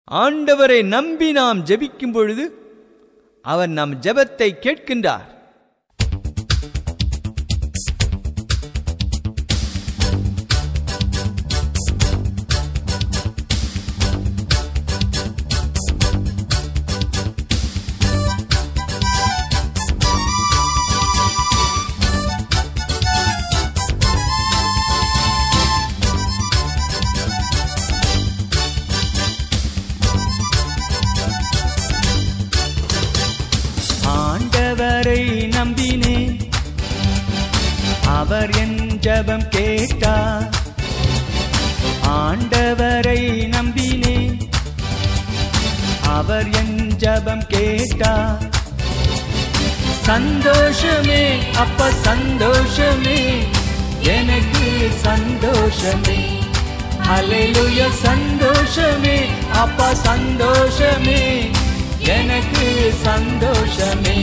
ஆண்டவரை நம்பி நாம் ஜெபிக்கும் பொழுது அவர் நம் ஜெபத்தை கேட்கின்றார் ஆண்டவரை நம்பினேன் அவர் என் ஜெபம் கேட்டார் ஆண்டவரை நம்பினேன் அவர் என் ஜெபம் கேட்டார் சந்தோஷமே அப்ப சந்தோஷமே எனக்கு சந்தோஷமே அலையிலுய சந்தோஷமே அப்பா சந்தோஷமே எனக்கு சந்தோஷமே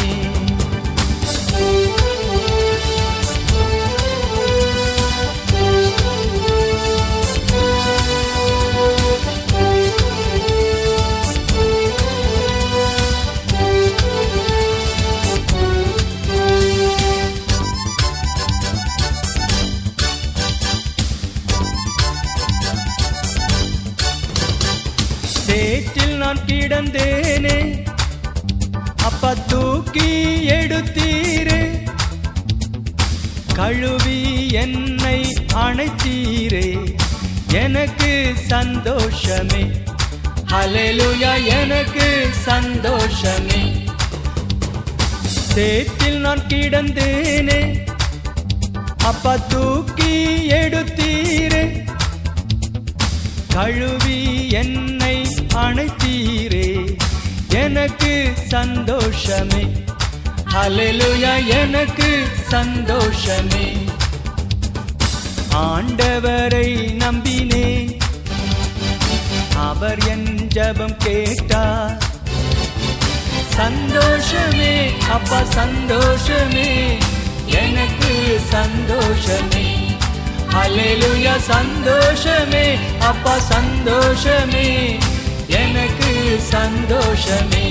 சேற்றில் நான் கிடந்தேனே அப்பா தூக்கி எடுத்தீரே கழுவி என்னை அணைத்தீரே எனக்கு சந்தோஷமே ஹalleluya எனக்கு சந்தோஷமே சேற்றில் நான் கிடந்தேனே அப்பா தூக்கி எடுத்தீரே கழுவி என்னை அணைத்தீரே எனக்கு சந்தோஷமே ஹalleluya எனக்கு சந்தோஷமே ஆண்டவரை நம்பினே அவர் என் ஜெபம் கேட்டார் சந்தோஷமே அப்பா சந்தோஷமே எனக்கு சந்தோஷமே ஹalleluya சந்தோஷமே அப்பா சந்தோஷமே எனக்கு சந்தோஷமே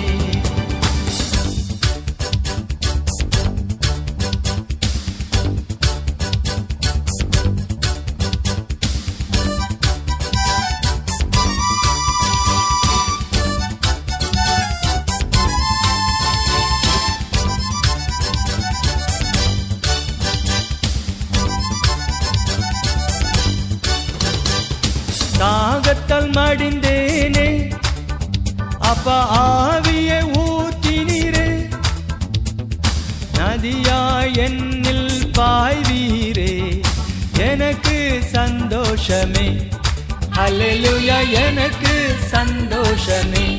தாகத்தால் மடிந்தேனே அப்ப ஆவிய ஊற்றினீரே நதியா என்னில் பாய்வீரே எனக்கு சந்தோஷமே ஹalleluya எனக்கு சந்தோஷமே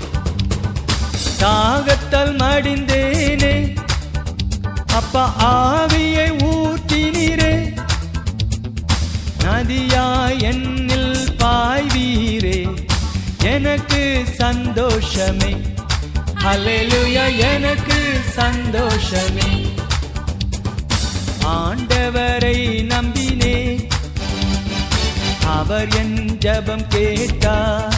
தாகத்தால் மடிந்தேனே அப்ப ஆவியை ஊற்றினீரே நதியா என்னில் பாய்வீரே எனக்கு சந்தோஷமே ஹalleluya எனக்கு சந்தோஷமே ஆண்டவரை நம்பினே அவர் என் ஜெபம் கேட்டார்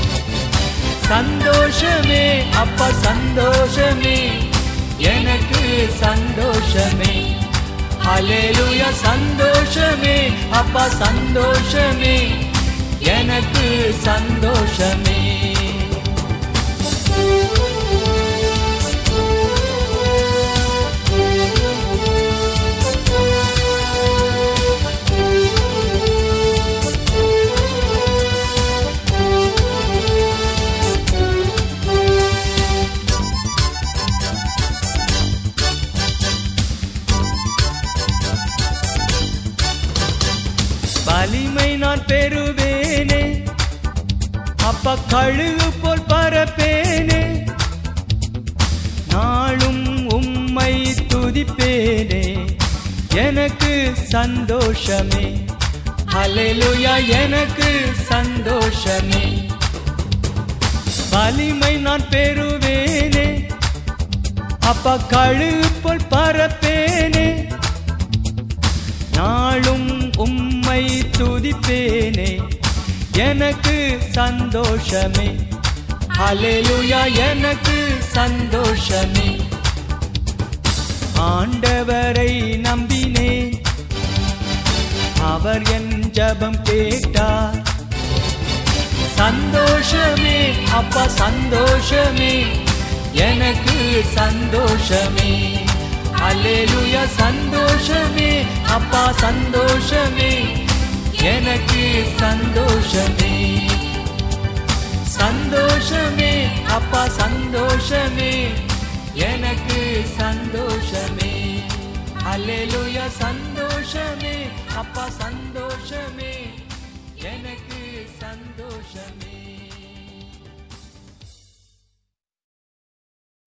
சந்தோஷமே அப்பா சந்தோஷமே எனக்கு சந்தோஷமே ஹalleluya சந்தோஷமே அப்பா சந்தோஷமே எனக்கு சந்தோஷமே வலிமை நான் பெறுவேனே அப்ப கழுகு போல் பரப்பேனே நாளும் உம்மை துதிப்பேனே எனக்கு சந்தோஷமே ஹalleluya எனக்கு சந்தோஷமே வலிமை நான் பெறுவேனே அப்ப கழுகு போல் பரப்பேனே நாளும் உம்மை துதிப்பேனே எனக்கு சந்தோஷமே ஹalleluya எனக்கு சந்தோஷமே ஆண்டவரை நம்பினேன் அவர் என் ஜெபம் கேட்டார் சந்தோஷமே அப்பா சந்தோஷமே எனக்கு சந்தோஷமே அல்லேலூயா சந்தோஷமே அப்பா சந்தோஷமே எனக்கு சந்தோஷமே சந்தோஷமே அப்பா சந்தோஷமே எனக்கு சந்தோஷமே அல்லேலூயா சந்தோஷமே அப்பா சந்தோஷமே எனக்கு சந்தோஷமே